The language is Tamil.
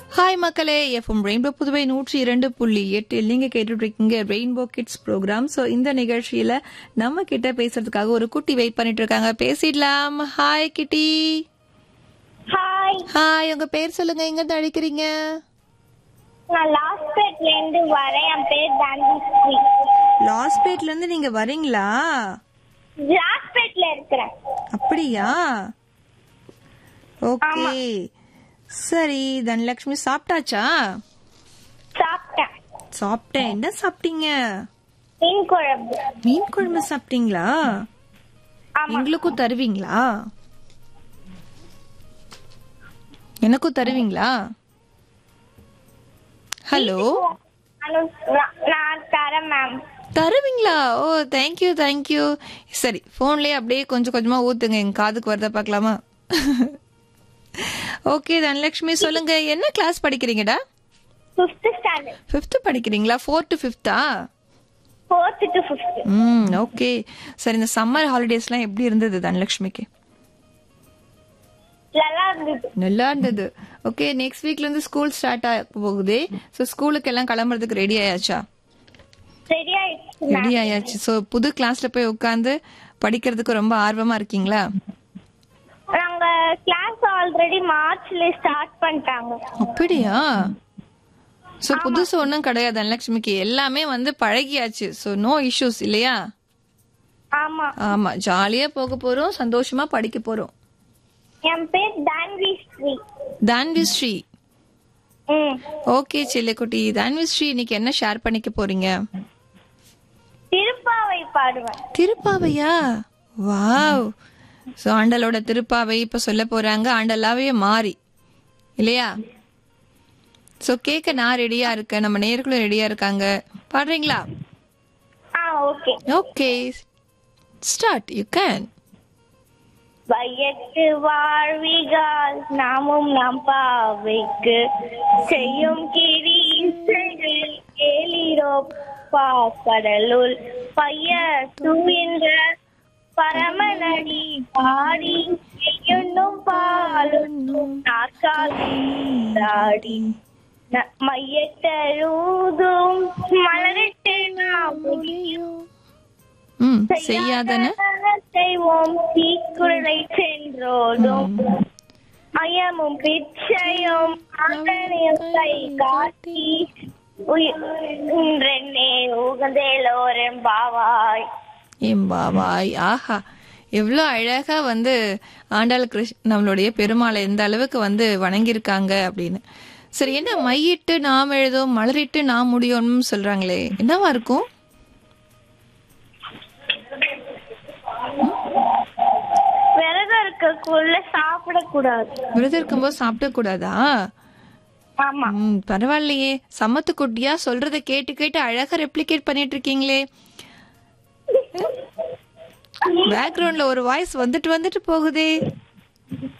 ஹாய் மக்களே எஃப்எம் ரெயின்போ புதுவை நூற்றி இரண்டு புள்ளி எட்டு நீங்க கேட்டுட்டு இருக்கீங்க ரெயின்போ கிட்ஸ் ப்ரோக்ராம் சோ இந்த நிகழ்ச்சியில நம்ம கிட்ட பேசுறதுக்காக ஒரு குட்டி வெயிட் பண்ணிட்டு இருக்காங்க பேசிடலாம் ஹாய் கிட்டி ஹாய் ஹாய் உங்க பேர் சொல்லுங்க எங்க இருந்து அழைக்கிறீங்க நான் லாஸ்பேட்ல இருந்து வரேன் என் பேர் தாண்டிஸ்ரீ லாஸ்பேட்ல இருந்து நீங்க வரீங்களா லாஸ்பேட்ல இருக்கிறேன் அப்படியா ஓகே சரி தனலட்சுமி சாப்பிட்டாச்சா சாப்பிட்டேன் சாப்பிட்டேன் என்ன சாப்பிட்டீங்க மீன் குழம்பு மீன் குழம்பு சாப்பிட்டீங்களா ஆமா எங்களுக்கும் தருவீங்களா எனக்கும் தருவீங்களா ஹலோ அனு- நான் நான் தரேன் மேம் தருவீங்களா ஓ தேங்க்யூ தேங்க்யூ சரி ஃபோன்லயே அப்படியே கொஞ்சம் கொஞ்சமா ஊத்துங்க எங்க காதுக்கு வரத பார்க்கலாமா ஓகே தனலட்சுமி சொல்லுங்க என்ன கிளாஸ் படிக்கிறீங்கடா ஃபிஃப்த் ஸ்டாண்டர்ட் ஃபிஃப்த் படிக்கிறீங்களா ஃபோர் டு ஃபிஃப்த்தா ஃபோர்த் டு ஃபிஃப்த் ம் ஓகே சரி இந்த சம்மர் ஹாலிடேஸ்லாம் எப்படி இருந்தது தனலட்சுமிக்கு நல்லா இருந்தது நல்லா இருந்தது ஓகே நெக்ஸ்ட் வீக்ல இருந்து ஸ்கூல் ஸ்டார்ட் ஆக போகுது ஸோ ஸ்கூலுக்கு எல்லாம் கிளம்புறதுக்கு ரெடி ஆயாச்சா ரெடி ஆயிடுச்சு ma'am. ரெடி ஆயாச்சு ஸோ புது கிளாஸ்ல போய் உட்காந்து படிக்கிறதுக்கு ரொம்ப ஆர்வமா இருக்கீங்களா நாங்க கிளாஸ் ஆல்ரெடி மார்ச்ல ஸ்டார்ட் பண்ணிட்டாங்க அப்படியா ஸோ புதுசு ஒன்றும் கிடையாது தனலட்சுமிக்கு எல்லாமே வந்து பழகியாச்சு ஸோ நோ இஷ்யூஸ் இல்லையா ஆமா ஆமா ஜாலியா போக போறோம் சந்தோஷமா படிக்க போறோம் என் பேர் தான்வி ஸ்ரீ தான்வி ஸ்ரீ ம் ஓகே செல்லக்குட்டி தான்வி ஸ்ரீ இன்னைக்கு என்ன ஷேர் பண்ணிக்க போறீங்க திருப்பாவை பாடுவேன் திருப்பாவையா வாவ் ஸோ ஆண்டலோட திருப்பாவை இப்ப சொல்ல போறாங்க ஆண்டலாவே மாறி இல்லையா ஸோ கேட்க நான் ரெடியா இருக்கேன் நம்ம நேர்களும் ரெடியா இருக்காங்க பாடுறீங்களா ஆ okay okay start you can வையத்து வாழ்விகால் நாமும் நாம் பாவைக்கு செய்யும் கிரீசைகள் கேளிரோ பாக்கடலுள் பைய துயின்ற பரமநடி பாடி செய்யுண்ணும் பாலுண்ணும் நாற்காலி மையத்தழுதும் மலரிட்டு நாம் முடியும் ம் செய்யாதன செய்வோம் தீக்குறளை சென்றோடும் அயமும் பிச்சையும் ஆண்டனையும் கை காட்டி உயிரென்னே உகந்தேலோரும் பாவாய் எம்பாவாய் ஆஹா எவ்வளோ அழகா வந்து ஆண்டாள் கிருஷ் நம்மளுடைய பெருமாளை எந்த அளவுக்கு வந்து வணங்கியிருக்காங்க அப்படின்னு சரி என்ன மையிட்டு நாம் எழுதும் மலரிட்டு நாம் முடியும்னு சொல்றாங்களே என்னவா இருக்கும் விரதம் இருக்கக்குள்ள சாப்பிடக்கூடாது விரதம் இருக்கும்போது சாப்பிடக்கூடாதா ஆமா ம் பரவாயில்லையே சமத்து குட்டியா சொல்றத கேட்டு கேட்டு அழகா ரெப்ளிகேட் பண்ணிட்டு இருக்கீங்களே பேக்ரவுண்ட்ல ஒரு வாய்ஸ் வந்துட்டு வந்துட்டு போகுதே